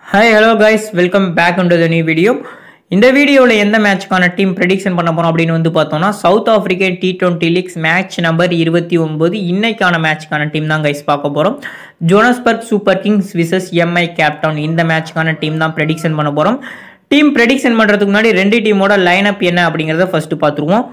hi hello guys welcome back to the new video இந்த வீடியோவில் எந்த மேட்ச்க்கான டீம் ப்ரெடிக்ஷன் பண்ண போகிறோம் அப்படின்னு வந்து பார்த்தோம்னா South African T twenty leagues match number இருபத்தி ஒன்பது இன்னைக்கான மேட்ச்க்கான டீம் தான் கைஸ் பார்க்க போகிறோம் Johannesburg Super Kings versus MI Cape Town இந்த மேட்ச்க்கான டீம் தான் ப்ரெடிக்ஷன் பண்ண போகிறோம் டீம் ப்ரெடிக்ஷன் பண்ணுறதுக்கு முன்னாடி ரெண்டு டீமோட லைன் அப் என்ன அப்படிங்கிறத ஃபஸ்ட்டு பார்த்துருவோம்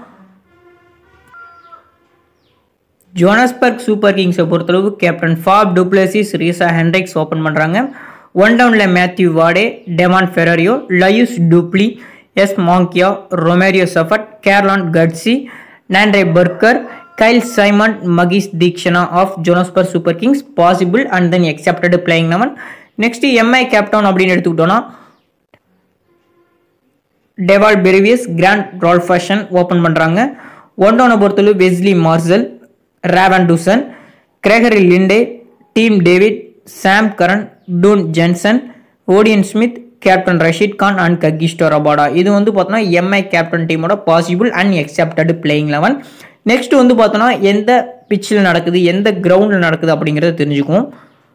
ஜோனஸ்பர்க் சூப்பர் கிங்ஸை பொறுத்தளவு captain Faf du Plessis Reeza Hendricks open பண்ணுறாங்க ஒன் டவுனில் Matthew Wade Donovan Ferreira Leus du Plooy S Makhanya Romario Shepherd கேர்லான் Coetzee Nandre Burger Kyle Simmonds Maheesh Theekshana of Johannesburg Super Kings possible and then expected playing eleven next MI Cape Town அப்படின்னு எடுத்துக்கிட்டோன்னா Dewald Brevis Grant Roelofsen open பண்ணுறாங்க one டவுனை பொறுத்தளவு Wesley Marshall van Dussen Gregory Linde team David Sam Curran Duan Jansen Odean Smith captain Rashid Khan and Kagiso Rabada இது வந்து பார்த்தோன்னா MI Cape Town டீமோட possible and expected playing eleven next வந்து பார்த்தோன்னா எந்த பிச்சில் நடக்குது எந்த கிரவுண்டில் நடக்குது அப்படிங்கிறத தெரிஞ்சுக்குவோம்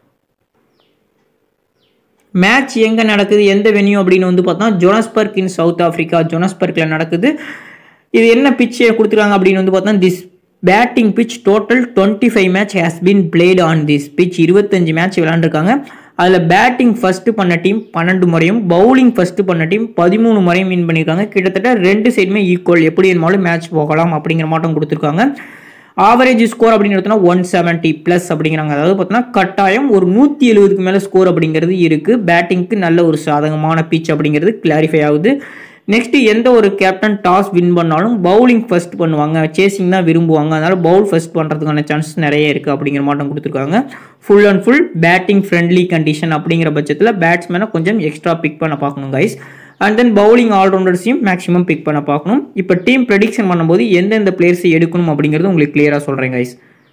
மேட்ச் எங்கே நடக்குது எந்த வென்யூ அப்படின்னு வந்து பார்த்தோம்னா ஜோனஸ்பர்க் இன் சவுத் ஆஃப்ரிக்கா ஜோனஸ்பர்க்கில் நடக்குது இது என்ன பிச் கொடுத்துருக்காங்க அப்படின்னு வந்து பார்த்தோம்னா this batting pitch total twenty five match has been played on this pitch இருபத்தஞ்சு மேட்ச் விளாண்டுருக்காங்க அதில் பேட்டிங் ஃபஸ்ட்டு பண்ண டீம் பன்னெண்டு முறையும் பவுலிங் ஃபஸ்ட்டு பண்ண டீம் பதிமூணு முறையும் வின் பண்ணியிருக்காங்க கிட்டத்தட்ட ரெண்டு சைடுமே ஈக்குவல் எப்படி இருந்தாலும் மேட்ச் போகலாம் அப்படிங்கிற மாட்டம் கொடுத்துருக்காங்க ஆவரேஜ் ஸ்கோர் அப்படின்னு எடுத்தோம்னா ஒன் செவன்ட்டி ப்ளஸ் அப்படிங்கிறாங்க அதாவது பார்த்தோன்னா கட்டாயம் ஒரு நூற்றி எழுபதுக்கு மேலே ஸ்கோர் அப்படிங்கிறது இருக்குது பேட்டிங்க்கு நல்ல ஒரு சாதகமான பிச் அப்படிங்கிறது கிளாரிஃபை ஆகுது நெக்ஸ்ட் எந்த ஒரு கேப்டன் டாஸ் வின் பண்ணாலும் பவுலிங் ஃபர்ஸ்ட் பண்ணுவாங்க சேசிங் தான் விரும்புவாங்க அதனால பவுல் ஃபர்ஸ்ட் பண்ணுறதுக்கான சான்ஸ் நிறைய இருக்குது அப்படிங்கிற மாட்டம் கொடுத்துருக்காங்க full and full batting friendly condition அப்படிங்கிற பட்சத்தில் பேட்ஸ்மேனை கொஞ்சம் எக்ஸ்ட்ரா பிக் பண்ண பார்க்கணும் கைஸ் அண்ட் தென் பவுலிங் ஆல்ரவுண்டர்ஸையும் மேக்ஸிமம் பிக் பண்ண பார்க்கணும் இப்போ டீம் ப்ரெடிக்ஷன் பண்ணும்போது எந்தெந்த பிளேயர்ஸை எடுக்கணும் அப்படிங்கிறது உங்களுக்கு கிளியராக சொல்கிறேன் கைஸ்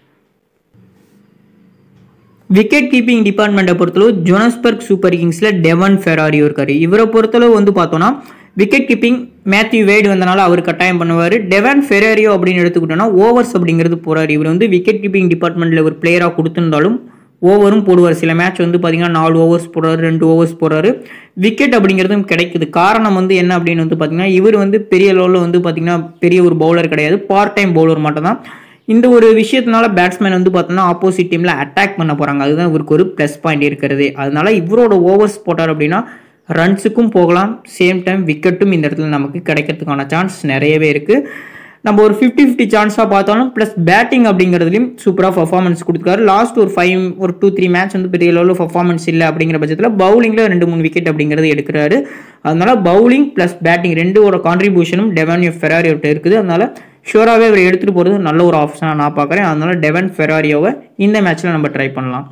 விக்கெட் கீப்பிங் டிபார்ட்மெண்ட்டை பொறுத்தளவு ஜோனஸ்பர்க் சூப்பர் கிங்ஸில் டெவன் ஃபெராரியோ இருக்காரு இவரை பொறுத்தளவு வந்து பார்த்தோன்னா விக்கெட் கீப்பிங் மேத்யூ வேடு வந்தனால அவர் கட்டாயம் பண்ணுவார் டெவன் ஃபெராரியோ அப்படின்னு எடுத்துக்கிட்டோன்னா ஓவர்ஸ் அப்படிங்கிறது போகிறார் இவர் வந்து விக்கெட் கீப்பிங் டிபார்ட்மெண்ட்டில் ஒரு பிளேயராக கொடுத்துருந்தாலும் ஓவரும் போடுவார் சில மேட்ச் வந்து பார்த்தீங்கன்னா நாலு ஓவர்ஸ் போடுறாரு ரெண்டு ஓவர்ஸ் போடுறாரு விக்கெட் அப்படிங்கிறதும் கிடைக்குது காரணம் வந்து என்ன அப்படின்னு வந்து பார்த்தீங்கன்னா இவர் வந்து பெரிய லெவலில் வந்து பார்த்தீங்கன்னா பெரிய ஒரு பவுலர் கிடையாது பார்ட் டைம் பவுலர் மட்டும் தான் இந்த ஒரு விஷயத்தினால பேட்ஸ்மேன் வந்து பார்த்தோன்னா ஆப்போசிட் டீமில் அட்டாக் பண்ண போகிறாங்க அதுதான் இவருக்கு ஒரு ப்ளஸ் பாயிண்ட் இருக்கிறது அதனால இவரோட ஓவர்ஸ் போட்டார் அப்படின்னா ரன்ஸுக்கும் போகலாம் சேம் டைம் விக்கெட்டும் இந்த இடத்துல நமக்கு கிடைக்கிறதுக்கான சான்ஸ் நிறையவே இருக்குது நம்ம ஒரு ஃபிஃப்டி ஃபிஃப்டி சான்ஸாக பார்த்தாலும் ப்ளஸ் பேட்டிங் அப்படிங்கிறதுலையும் சூப்பராக பர்ஃபார்மன்ஸ் கொடுத்துருக்காரு லாஸ்ட் ஒரு ஃபைவ் ஒரு டூ த்ரீ மேட்ச் வந்து பெரிய லெவலில் பர்ஃபார்மன்ஸ் இல்லை அப்படிங்கிற பட்சத்தில் பவுலிங்கில் ரெண்டு மூணு விக்கெட் அப்படிங்கிறது எடுக்கிறாரு அதனால பவுலிங் ப்ளஸ் பேட்டிங் ரெண்டோட கான்ட்ரிபியூஷனும் டெவானியோ ஃபெராரியோட்ட இருக்குது அதனால ஷூராகவே இவர் எடுத்துகிட்டு போகிறது நல்ல ஒரு ஆப்ஷனாக நான் பார்க்குறேன் அதனால டெவன் ஃபெராரியோவை இந்த மேட்ச்சில் நம்ம ட்ரை பண்ணலாம்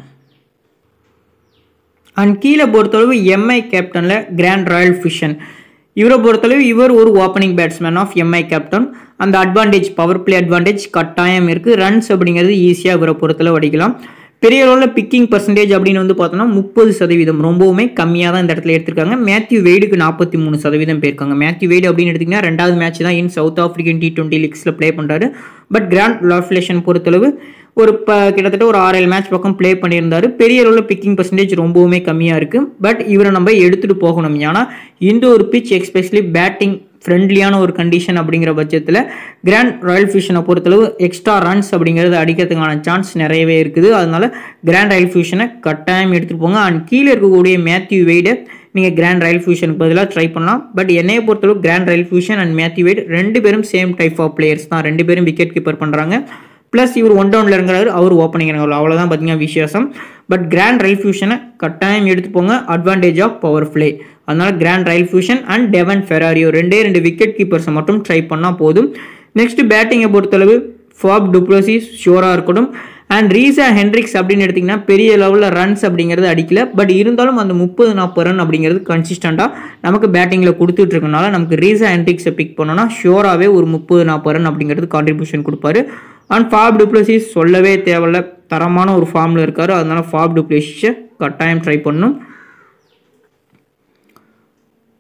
அண்ட் கீழே பொறுத்தளவு எம்ஐ கேப்டனில் கிராண்ட் ராயல் ஃபிஷன் இவரை பொறுத்தளவு இவர் ஒரு opening batsman of MI Cape Town அந்த அட்வான்டேஜ் பவர் பிளே அட்வான்டேஜ் கட்டாயம் இருக்குது ரன்ஸ் அப்படிங்கிறது ஈஸியாக இவரை பொறுத்தளவு அடிக்கலாம் பெரிய அளவில் பிக்கிங் பர்சன்டேஜ் அப்படின்னு வந்து பார்த்தோன்னா முப்பது சதவீதம் ரொம்பவுமே கம்மியாக தான் இந்த இடத்துல எடுத்திருக்காங்க மேத்யூ வெய்டுக்கு நாற்பத்தி மூணு சதவீதம் போயிருக்காங்க மேத்யூ வெய்டு அப்படின்னு எடுத்திங்கன்னா ரெண்டாவது மேட்ச் தான் in South African T twenty லீக்ஸில் ப்ளே பண்ணுறாரு பட் கிராண்ட் லாஃப்லேஷன் பொறுத்தளவு ஒரு ப கிட்டத்தட்ட ஒரு ஆறு ஏழு மேட்ச் பக்கம் ப்ளே பண்ணியிருந்தாரு பெரிய அளவில் பிக்கிங் பர்சன்டேஜ் ரொம்பவுமே கம்மியாக இருக்குது பட் இவரை நம்ம எடுத்துகிட்டு போகணும் ஏன்னா இந்த ஒரு பிச் எக்ஸ்பெஷலி பேட்டிங் ஃப்ரெண்ட்லியான ஒரு கண்டிஷன் அப்படிங்கிற பட்சத்தில் கிராண்ட் ராயல் ஃபியூஷனை பொறுத்தளவு எக்ஸ்ட்ரா ரன்ஸ் அப்படிங்கிறது அடிக்கிறதுக்கான சான்ஸ் நிறையவே இருக்குது அதனால கிராண்ட் ராயல் ஃபியூஷனை கட்டாயம் எடுத்துகிட்டு போங்க அண்ட் கீழே இருக்கக்கூடிய மேத்யூ வெய்டை நீங்கள் கிராண்ட் ரயில் ஃபியூஷனுக்கு பதிலாக ட்ரை பண்ணலாம் பட் என்னையை பொறுத்தளவு Grant Roelofsen and Matthew Wade ரெண்டு பேரும் சேம் டைப் ஆஃப் பிளேயர்ஸ் தான் ரெண்டு பேரும் விக்கெட் கீப்பர் பண்ணுறாங்க ப்ளஸ் இவர் ஒன் டவுனில் இருக்கிறாரு அவர் ஓப்பனிங் இறங்குறாரு அவ்வளோதான் பார்த்தீங்கன்னா விசேஷம் பட் கிராண்ட் ரயில் ஃபியூஷனை கட்டாயம் எடுத்து போங்க அட்வான்டேஜ் ஆஃப் பவர் பிளே அதனால Grant Roelofsen and Donovan Ferreira ரெண்டே ரெண்டு விக்கெட் கீப்பர்ஸை மட்டும் ட்ரை பண்ணால் போதும் நெக்ஸ்ட் பேட்டிங்கை பொறுத்தளவு ஃபாப் டுப்ளசிஸ் ஷோராக இருக்கட்டும் அண்ட் ரீசா ஹென்ரிக்ஸ் அப்படின்னு எடுத்திங்கன்னா பெரிய லெவலில் ரன்ஸ் அப்படிங்கிறது அடிக்கல பட் இருந்தாலும் அந்த முப்பது நாற்பது ரன் அப்படிங்கிறது கன்சிஸ்டண்ட்டாக நமக்கு பேட்டிங்கில் கொடுத்துட்டு இருக்கனால நமக்கு ரீசா ஹென்ரிக்ஸை பிக் பண்ணோன்னா ஷோராகவே ஒரு முப்பது நாற்பது ரன் அப்படிங்கிறது கான்ட்ரிபியூஷன் கொடுப்பாரு அண்ட் ஃபாப் டுப்ளசிஸ் சொல்லவே தேவையில்ல தரமான ஒரு ஃபார்மில் இருக்கார் அதனால ஃபாப் டுப்ளசிஸை கட்டாயம் ட்ரை பண்ணும்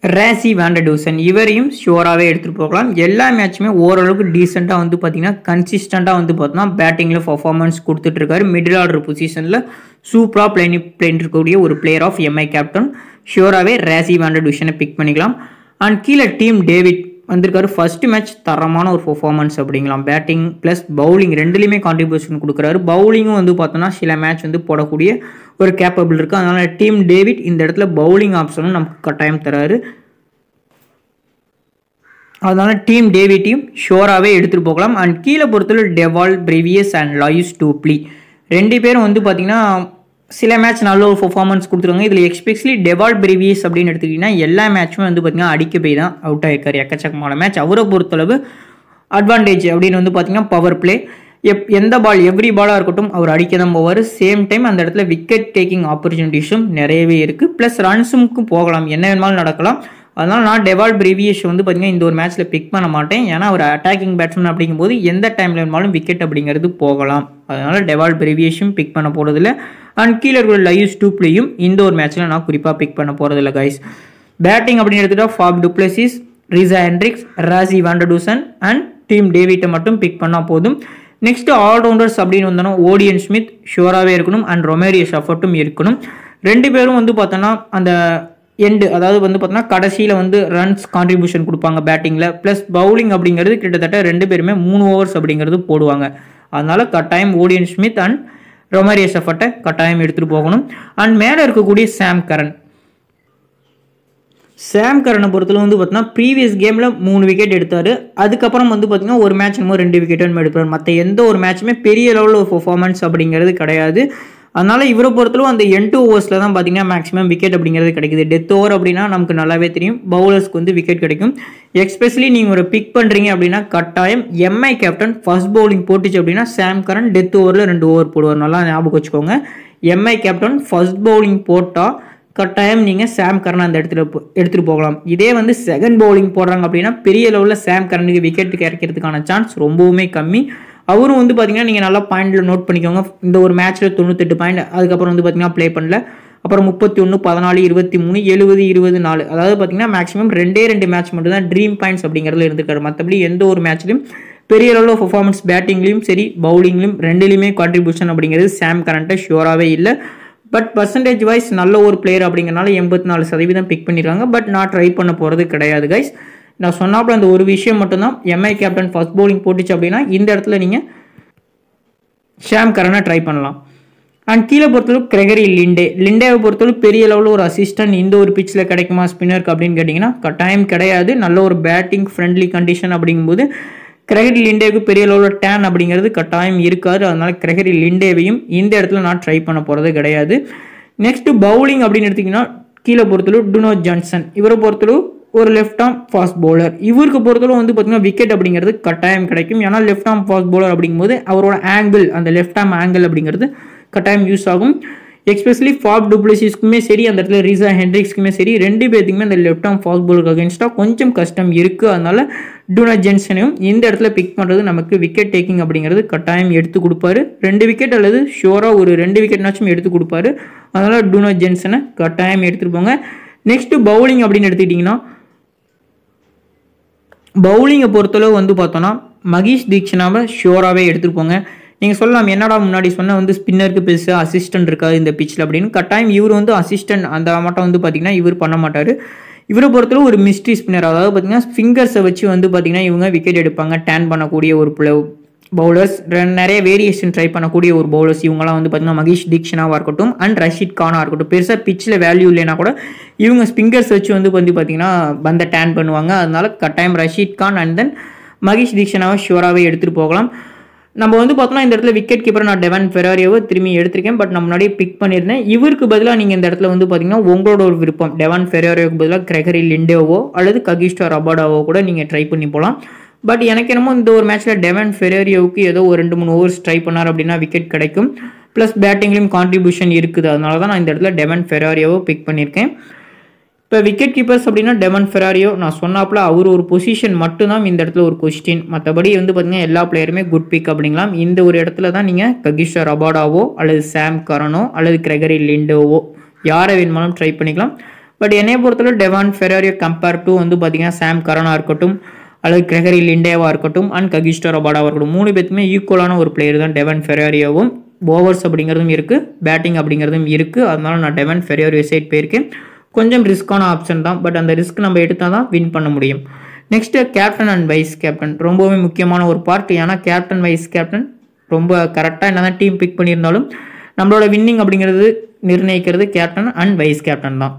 ரேசி வேண்டடூசன் இவரையும் ஷுவராகவே எடுத்துகிட்டு போகலாம் எல்லா மேட்சுமே ஓரளவுக்கு டீசெண்டாக வந்து பார்த்தீங்கன்னா கன்சிஸ்டண்ட்டாக வந்து பார்த்தோன்னா பேட்டிங்கில் பர்ஃபார்மன்ஸ் கொடுத்துட்ருக்காரு மிடில் ஆர்டர் பொசிஷனில் சூப்பராக பிளேனி பிளேன் இருக்கக்கூடிய ஒரு பிளேயர் ஆஃப் எம்ஐ கேப்டன் ஷுவராகவே ரேசி வேண்டடூஷனை பிக் பண்ணிக்கலாம் அண்ட் கீழே டீம் டேவிட் வந்திருக்காரு ஃபர்ஸ்ட் மேட்ச் தரமான ஒரு பர்ஃபார்மன்ஸ் அப்படிங்களாம் பேட்டிங் ப்ளஸ் பவுலிங் ரெண்டுலேயுமே கான்ட்ரிபியூஷன் கொடுக்குறாரு பவுலிங்கும் வந்து பார்த்தோன்னா சில மேட்ச் வந்து போடக்கூடிய ஒரு கேப்பபிள் இருக்குது அதனால் டீம் டேவிட் இந்த இடத்துல பவுலிங் ஆப்ஷனும் நமக்கு கட்டாயம் தராரு அதனால டீம் டேவிட்டையும் ஷோராகவே எடுத்துகிட்டு போகலாம் அண்ட் கீழே பொறுத்தவரை Dewald Brevis and Leus du Plooy ரெண்டு பேரும் வந்து பார்த்தீங்கன்னா சில மேட்ச் நல்ல ஒரு பர்ஃபார்மன்ஸ் கொடுத்துருவாங்க இதில் எக்ஸ்பெஷலி டெவால் பிரிவியஸ் அப்படின்னு எடுத்துக்கிட்டிங்கன்னா எல்லா மேட்சுமே வந்து பார்த்தீங்கன்னா அடிக்க போய் தான் அவுட் ஆகிருக்காரு எக்கச்சக்கமான மேட்ச் அவரை பொறுத்தளவு அட்வான்டேஜ் அப்படின்னு வந்து பார்த்தீங்கன்னா பவர் பிளே எப் எந்த பால் எவ்ரி பாலாக இருக்கட்டும் அவர் அடிக்க தான் போவார் சேம் டைம் அந்த இடத்துல விக்கெட் டேக்கிங் ஆப்பர்ச்சுனிட்டிஸும் நிறையவே இருக்குது ப்ளஸ் ரன்ஸுக்கும் போகலாம் என்ன வேணுமாலும் நடக்கலாம் அதனால் நான் டெவால் பிரிவியஸ் வந்து பார்த்தீங்கன்னா இந்த ஒரு மேட்ச்சில் பிக் பண்ண மாட்டேன் ஏன்னா அவர் அட்டாக்கிங் பேட்ஸ்மேன் அப்படிங்கும்போது எந்த டைமில் வேணுமாலும் விக்கெட் அப்படிங்கிறது போகலாம் அதனால் டெவால் பிரிவியஸும் பிக் பண்ண போகிறதில்ல அண்ட் கீழே இருக்கிற லைவ் டூப்லேயும் இந்த ஒரு மேட்ச்சில் நான் குறிப்பாக பிக் பண்ண போகிறதில்ல கைஸ் பேட்டிங் அப்படின்னு எடுத்துட்டா ஃபாப் டுப்ளசிஸ் ரிசா ஹென்ட்ரிக்ஸ் ராசி வாண்டடூசன் அண்ட் டீம் டேவிட்டை மட்டும் பிக் பண்ணால் போதும் நெக்ஸ்ட் ஆல்ரவுண்டர்ஸ் அப்படின்னு வந்தோன்னா ஓடியன் ஸ்மித் ஷுவராகவே இருக்கணும் அண்ட் ரொமேரியோ ஷஃபர்ட்டும் இருக்கணும் ரெண்டு பேரும் வந்து பார்த்தோன்னா அந்த எண்டு அதாவது வந்து பார்த்தோன்னா கடைசியில் வந்து ரன்ஸ் கான்ட்ரிபியூஷன் கொடுப்பாங்க பேட்டிங்கில் ப்ளஸ் பவுலிங் அப்படிங்கிறது கிட்டத்தட்ட ரெண்டு பேருமே மூணு ஓவர்ஸ் அப்படிங்கிறது போடுவாங்க அதனால கட்டாயம் ஓடியன் ஸ்மித் அண்ட் ரொமேரியோ ஷஃபர்ட்டை கட்டாயம் எடுத்துகிட்டு போகணும் அண்ட் மேலே இருக்கக்கூடிய சாம் கரன் சாம் கரனை பொறுத்தல வந்து பார்த்தீங்கன்னா ப்ரீவியஸ் கேமில் மூணு விக்கெட் எடுத்தார் அதுக்கப்புறம் வந்து பார்த்தீங்கன்னா ஒரு மேட்ச் என்னமோ ரெண்டு விக்கெட் எடுப்பார் மற்ற எந்த ஒரு மேட்சுமே பெரிய லெவலில் ஒரு பர்ஃபார்மன்ஸ் அப்படிங்கிறது கிடையாது அதனால் இவரை பொறுத்தளவு அந்த என் டூ ஓவர்ஸில் தான் பார்த்தீங்கன்னா மேக்ஸிமம் விக்கெட் அப்படிங்கிறது கிடைக்குது டெத் ஓவர் அப்படின்னா நமக்கு நல்லாவே தெரியும் பவுலர்ஸ்க்கு வந்து விக்கெட் கிடைக்கும் எக்ஸ்பெஷலி நீங்கள் ஒரு பிக் பண்ணுறீங்க அப்படின்னா கட்டாயம் எம்ஐ கேப்டன் ஃபர்ஸ்ட் பவுலிங் போட்டுச்சு அப்படின்னா சாம் கரன் டெத் ஓவரில் ரெண்டு ஓவர் போடுவார் நல்லா ஞாபகம் வச்சுக்கோங்க எம்ஐ கேப்டன் ஃபர்ஸ்ட் பவுலிங் போட்டால் கட்டாயம் நீங்கள் சாம் கரன் அந்த இடத்துல எடுத்துகிட்டு போகலாம் இதே வந்து செகண்ட் பவுலிங் போடுறாங்க அப்படின்னா பெரிய லெவலில் சாம் கரனுக்கு விக்கெட் கிடைக்கிறதுக்கான சான்ஸ் ரொம்பவுமே கம்மி அவரும் வந்து பார்த்தீங்கன்னா நீங்கள் நல்லா பாயிண்டில் நோட் பண்ணிக்கோங்க இந்த ஒரு மேட்ச்சில் தொண்ணூத்தெட்டு பாயிண்ட் அதுக்கப்புறம் வந்து பார்த்தீங்கன்னா ப்ளே பண்ணல அப்புறம் முப்பத்தி ஒன்று பதினாலு இருபத்தி மூணு எழுபது இருபது நாலு அதாவது பார்த்தீங்கன்னா மேக்ஸிமம் ரெண்டே ரெண்டு மேட்ச் மட்டும் தான் ட்ரீம் பாயிண்ட்ஸ் அப்படிங்கிறதுல இருந்திருக்காரு மற்றபடி எந்த ஒரு மேட்ச்லையும் பெரிய அளவில் பர்ஃபார்மன்ஸ் பேட்டிங்லேயும் சரி பவுலிங்லையும் ரெண்டுலேயுமே கான்ட்ரிபியூஷன் அப்படிங்கிறது சாம் கரண்ட்டை ஷியோராகவே இல்லை பட் பர்சன்டேஜ் வைஸ் நல்ல ஒரு பிளேயர் அப்படிங்கிறனால எண்பத்தி நாலு சதவீதம் பிக் பண்ணியிருக்காங்க பட் நான் ட்ரை பண்ண போகிறது கிடையாது கைஸ் நான் சொன்னாப்புல அந்த ஒரு விஷயம் மட்டும்தான் எம்ஐ கேப்டன் ஃபர்ஸ்ட் பவுலிங் போட்டுச்சு அப்படின்னா இந்த இடத்துல நீங்கள் ஷாம் கரனை ட்ரை பண்ணலாம் அண்ட் கீழே பொறுத்தளவு கிரெகரி லிண்டே லிண்டேவை பொறுத்தளவு பெரிய லெவலில் ஒரு அசிஸ்டன்ட் இந்த ஒரு பிச்சில் கிடைக்குமா ஸ்பின்னருக்கு அப்படின்னு கேட்டிங்கன்னா கட்டாயம் கிடையாது நல்ல ஒரு பேட்டிங் ஃப்ரெண்ட்லி கண்டிஷன் அப்படிங்கும்போது கிரகரி லிண்டேவுக்கு பெரிய லெவலில் டேன் அப்படிங்கிறது கட்டாயம் இருக்காது அதனால கிரகரி லிண்டேவையும் இந்த இடத்துல நான் ட்ரை பண்ண போகிறது கிடையாது நெக்ஸ்ட் பவுலிங் அப்படின்னு எடுத்திங்கன்னா கீழே பொறுத்தளவு டுனோ ஜான்சன் இவரை பொறுத்தளவு ஒரு லெஃப்ட் ஆம் ஃபாஸ்ட் பவுலர் இவருக்கு பொறுத்தளவு வந்து பார்த்தீங்கன்னா விக்கெட் அப்படிங்கிறது கட்டாயம் கிடைக்கும் ஏன்னா லெஃப்ட் ஆம் ஃபாஸ்ட் பவுலர் அப்படிங்கும்போது அவரோட ஆங்கிள் அந்த லெஃப்ட் ஆம் ஆங்கிள் அப்படிங்கிறது கட்டாயம் யூஸ் ஆகும் எக்ஸ்பெஷலி ஃபாப் டூப்ளிசிஸ்க்குமே சரி அந்த இடத்துல ரீசா ஹென்ட்ரிக்ஸ்க்குமே சரி ரெண்டு பேர்த்துக்குமே அந்த லெஃப்ட் ஆம் ஃபாஸ்ட் பவுலருக்கு அகேன்ஸ்டாக கொஞ்சம் கஷ்டம் இருக்குது அதனால டூனா ஜென்சனையும் இந்த இடத்துல பிக் பண்ணுறது நமக்கு விக்கெட் டேக்கிங் அப்படிங்கிறது கட்டாயம் எடுத்து கொடுப்பாரு ரெண்டு விக்கெட் அல்லது ஷோராக ஒரு ரெண்டு விக்கெட்னாச்சும் எடுத்து கொடுப்பாரு அதனால டூனா ஜென்சனை கட்டாயம் எடுத்துகிட்டு போங்க நெக்ஸ்ட் பவுலிங் அப்படின்னு எடுத்துக்கிட்டிங்கன்னா பவுலிங்கை பொறுத்தளவு வந்து பார்த்தோன்னா மகேஷ் தீக்ஷனாவை ஷோராகவே எடுத்துகிட்டு போங்க நீங்கள் சொல்லலாம் என்னடா முன்னாடி சொன்ன வந்து ஸ்பின்னருக்கு பெருசாக அசிஸ்டன்ட் இருக்காது இந்த பிச்சில் அப்படின்னு கட்டாயம் இவர் வந்து அசிஸ்டன்ட் அந்த மட்டும் வந்து பார்த்தீங்கன்னா இவர் பண்ண மாட்டார் இவரை பொறுத்தளவு ஒரு மிஸ்ட்ரி ஸ்பின்னர் அதாவது பார்த்தீங்கன்னா ஃபிங்கர்ஸை வச்சு வந்து பார்த்தீங்கன்னா இவங்க விக்கெட் எடுப்பாங்க டேன் பண்ணக்கூடிய ஒரு பவுலர்ஸ் நிறைய வேரியேஷன் ட்ரை பண்ணக்கூடிய ஒரு பவுலர்ஸ் இவங்கலாம் வந்து பார்த்தீங்கன்னா மகேஷ் தீக்ஷனாவாக இருக்கட்டும் அண்ட் ரஷீத் கானாக இருக்கட்டும் பெருசாக பிச்சில் வேல்யூ இல்லைனா கூட இவங்க ஸ்பிங்கர்ஸ் வச்சு வந்து வந்து பார்த்தீங்கன்னா பந்தை டேன் பண்ணுவாங்க அதனால கட்டாயம் ரஷீத் கான் அண்ட் தென் மகேஷ் தீக்ஷனாவை ஷுவராகவே எடுத்துகிட்டு போகலாம் நம்ம வந்து பார்த்தோம்னா இந்த இடத்துல விக்கெட் கீப்பர் நான் டெவன் ஃபெராரியோவை திரும்பி எடுத்திருக்கேன் பட் நான் முன்னாடியே பிக் பண்ணியிருந்தேன் இவருக்கு பதிலாக நீங்கள் இந்த இடத்துல வந்து பார்த்தீங்கன்னா உங்களோட ஒரு விருப்பம் டெவன் ஃபெராரியோவுக்கு பதிலாக கிரெகரி லிண்டேவோ அல்லது ககிஸ்டா ரபாடாவோ கூட நீங்கள் ட்ரை பண்ணி போகலாம் பட் எனக்கு என்னமோ இந்த ஒரு மேட்ச்சில் டெவன் ஃபெரேரியோவுக்கு ஏதோ ஒரு ரெண்டு மூணு ஓவர்ஸ் ட்ரை பண்ணார் அப்படின்னா விக்கெட் கிடைக்கும் ப்ளஸ் பேட்டிங்லேயும் கான்ட்ரிபியூஷன் இருக்குது அதனால தான் நான் இந்த இடத்துல டெவன் ஃபெராரியோவை பிக் பண்ணியிருக்கேன் இப்போ விக்கெட் கீப்பர்ஸ் அப்படின்னா டெவன் ஃபெராரியோ நான் சொன்னாப்புல அவர் ஒரு பொசிஷன் மட்டும்தான் இந்த இடத்துல ஒரு கொஸ்டின் மற்றபடி வந்து பார்த்தீங்கன்னா எல்லா பிளேயருமே குட் பிக் அப்படிங்களாம் இந்த ஒரு இடத்துல தான் நீங்கள் ககிஷா ரபாடாவோ அல்லது சாம் கரனோ அல்லது கிரெகரி லிண்டோவோ யாரை வேணுமாலும் ட்ரை பண்ணிக்கலாம் பட் என்னைய பொறுத்தவரை டெவான் ஃபெராரியோ கம்பேர் டு வந்து பார்த்தீங்கன்னா சாம் கரனாக இருக்கட்டும் அல்லது கிரெகரி லிண்டேவாக இருக்கட்டும் அண்ட் ககிஸ்டோ ரொபாடாவாக இருக்கட்டும் மூணு பேத்துக்குமே ஈக்குவலான ஒரு பிளேயர் தான் டெவன் ஃபெராரியோவும் ஓவர்ஸ் அப்படிங்கிறதும் இருக்குது பேட்டிங் அப்படிங்கிறதும் இருக்குது அதனால நான் டெவன் ஃபெராரியோ சைட் போயிருக்கேன் கொஞ்சம் ரிஸ்க்கான ஆப்ஷன் தான் பட் அந்த ரிஸ்க் நம்ம எடுத்தால் தான் வின் பண்ண முடியும் next captain and vice captain ரொம்பவே முக்கியமான ஒரு பார்ட் ஏன்னா கேப்டன் வைஸ் கேப்டன் ரொம்ப கரெக்டாக என்ன தான் டீம் பிக் பண்ணியிருந்தாலும் நம்மளோட வின்னிங் அப்படிங்கிறது நிர்ணயிக்கிறது கேப்டன் அண்ட் வைஸ் கேப்டன் தான்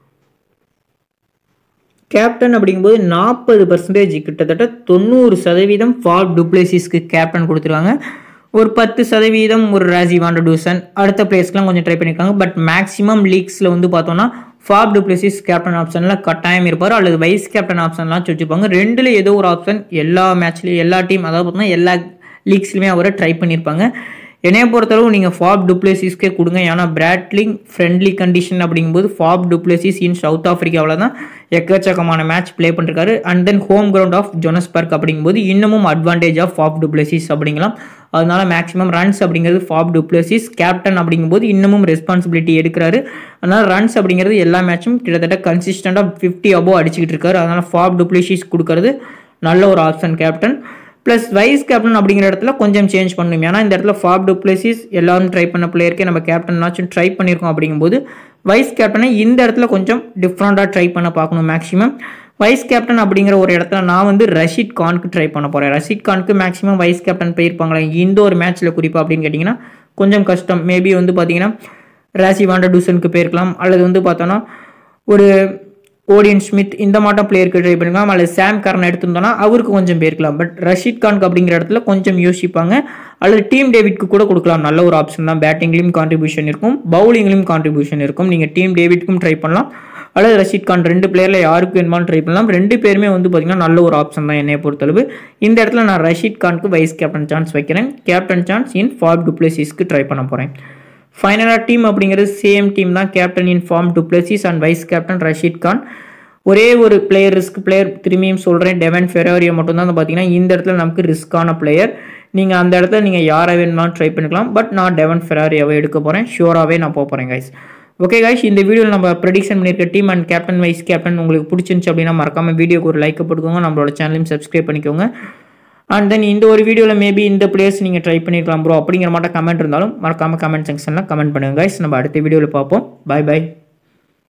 கேப்டன் அப்படிங்கும்போது நாற்பது பர்சன்டேஜ் கிட்டத்தட்ட தொண்ணூறு சதவீதம் ஃபால் டுப்ளேசிஸ்க்கு கேப்டன் கொடுத்துருவாங்க ஒரு பத்து சதவீதம் ஒரு ராசி வாண்டடூசன் அடுத்த பிளேஸ்க்குலாம் கொஞ்சம் ட்ரை பண்ணியிருக்காங்க பட் மேக்ஸிமம் லீக்ஸில் வந்து பார்த்தோன்னா ஃபாப் டுப்ளேசிஸ் கேப்டன் ஆப்ஷனில் கட்டாயம் இருப்பார் அல்லது வைஸ் கேப்டன் ஆப்ஷன்லாம் வச்சுருப்பாங்க ரெண்டில் ஏதோ ஒரு ஆப்ஷன் எல்லா மேட்ச்லேயும் எல்லா டீம் அதாவது பார்த்தீங்கன்னா எல்லா லீக்ஸ்லையுமே அவரை ட்ரை பண்ணியிருப்பாங்க என்னைய பொறுத்தளவு நீங்கள் ஃபாப் டுப்ளேசிஸ்க்கே கொடுங்க ஏன்னா பிராட்லிங் ஃப்ரெண்ட்லி கண்டிஷன் அப்படிங்கும்போது ஃபாப் டுப்ளேசிஸ் இன் சவுத் ஆஃப்ரிக்காவில் தான் எக்கச்சக்கமான மேட்ச் ப்ளே பண்ணிருக்காரு and then home ground of Johannesburg அப்படிங்கும்போது இன்னமும் அட்வான்டேஜ் ஆஃப் ஃபாப் டுப்ளேசிஸ் அப்படிங்கலாம் அதனால மேக்ஸிமம் ரன்ஸ் அப்படிங்கிறது ஃபாப் டுப்ளேசிஸ் கேப்டன் அப்படிங்கும்போது இன்னமும் ரெஸ்பான்சிபிலிட்டி எடுக்கிறாரு அதனால ரன்ஸ் அப்படிங்கிறது எல்லா மேட்சும் கிட்டத்தட்ட கன்சிஸ்டண்டாக ஃபிஃப்டி அபோவ் அடிச்சுக்கிட்டு இருக்காரு அதனால ஃபாப் டுப்ளேசிஸ் கொடுக்கறது நல்ல ஒரு option captain plus vice captain அப்படிங்கிற இடத்துல கொஞ்சம் சேஞ்ச் பண்ணணும் ஏன்னா இந்த இடத்துல ஃபாப் டுப்ளேசிஸ் எல்லாரும் ட்ரை பண்ண பிளேயருக்கே நம்ம கேப்டன்னாச்சும் ட்ரை பண்ணியிருக்கோம் அப்படிங்கும்போது வைஸ் கேப்டனை இந்த இடத்துல கொஞ்சம் டிஃப்ரெண்ட்டாக ட்ரை பண்ண பார்க்கணும் மேக்ஸிமம் வைஸ் கேப்டன் அப்படிங்கிற ஒரு இடத்துல நான் வந்து ரஷீத் கானுக்கு ட்ரை பண்ண போகிறேன் ரஷீத் கானுக்கு மேக்ஸிமம் வைஸ் கேப்டன் போயிருப்பாங்களே இந்த ஒரு மேட்ச்சில் குறிப்பாக அப்படின்னு கேட்டிங்கன்னா கொஞ்சம் கஷ்டம் மேபி வந்து பார்த்தீங்கன்னா ராசி வாண்டா டூசனுக்கு போயிருக்கலாம் அல்லது வந்து பார்த்தோன்னா ஒரு ஓடியன் ஸ்மித் இந்த மாட்டம் பிளேயருக்கு ட்ரை பண்ணிக்கலாம் அல்லது சாம் கரன் எடுத்திருந்தோம்னா அவருக்கு கொஞ்சம் போயிருக்கலாம் பட் ரஷீத் கான்க்கு அப்படிங்கிற இடத்துல கொஞ்சம் யோசிப்பாங்க அல்லது டீம் டேவிட்க்கு கூட கொடுக்கலாம் நல்ல ஒரு ஆப்ஷன் தான் பேட்டிங்லேயும் கான்ட்ரிபியூஷன் இருக்கும் பவுலிங்லேயும் கான்ட்ரிபியூஷன் இருக்கும் நீங்கள் டீம் டேவிட்க்கும் ட்ரை பண்ணலாம் அல்லது ரஷீத் கான் ரெண்டு பிளேயரில் யாருக்கு வேணுமாலும் ட்ரை பண்ணலாம் ரெண்டு பேருமே வந்து பார்த்தீங்கன்னா நல்ல ஒரு ஆப்ஷன் தான் என்னைய பொறுத்தளவு இந்த இடத்துல நான் ரஷீத் கானுக்கு வைஸ் கேப்டன் சான்ஸ் வைக்கிறேன் கேப்டன் சான்ஸ் இன் ஃபார்ம் டுப்ளேசிஸ்க்கு ட்ரை பண்ண போகிறேன் ஃபைனலாக டீம் அப்படிங்கிறது சேம் டீம் தான் captain in form du Plessis and vice captain Rashid Khan ஒரே ஒரு பிளேயர் ரிஸ்க் பிளேயர் திரும்பியும் சொல்கிறேன் டெவன் ஃபெராரியோ மட்டும்தான் வந்து பார்த்தீங்கன்னா இந்த இடத்துல நமக்கு ரிஸ்க்கான பிளேயர் நீங்கள் அந்த இடத்துல நீங்கள் யாரை வேணுமாலும் ட்ரை பண்ணிக்கலாம் பட் நான் டெவன் ஃபெராரியாவை எடுக்க போகிறேன் ஷியோராகவே நான் போக போகிறேன் கைஸ் ஓகே கைஸ் இந்த வீடியோவில் நம்ம ப்ரெடிக்ஷன் பண்ணியிருக்க team and captain vice captain உங்களுக்கு பிடிச்சிருந்துச்சு அப்படின்னா மறக்காமல் வீடியோக்கு ஒரு லைக் போட்டுக்கோங்க நம்மளோட சேனலையும் சப்ஸ்கிரைப் பண்ணிக்கோங்க அண்ட் தென் இந்த ஒரு வீடியோவில் மேபி இந்த பிளேயர்ஸ் நீங்கள் ட்ரை பண்ணியிருக்கலாம் ப்ரோ அப்படிங்கிற மாட்ட கமெண்ட் இருந்தாலும் மறக்காமல் கமெண்ட் செக்ஷனில் கமெண்ட் பண்ணுங்கள் கைஸ் நம்ம அடுத்த வீடியோவில் பார்ப்போம் பை பை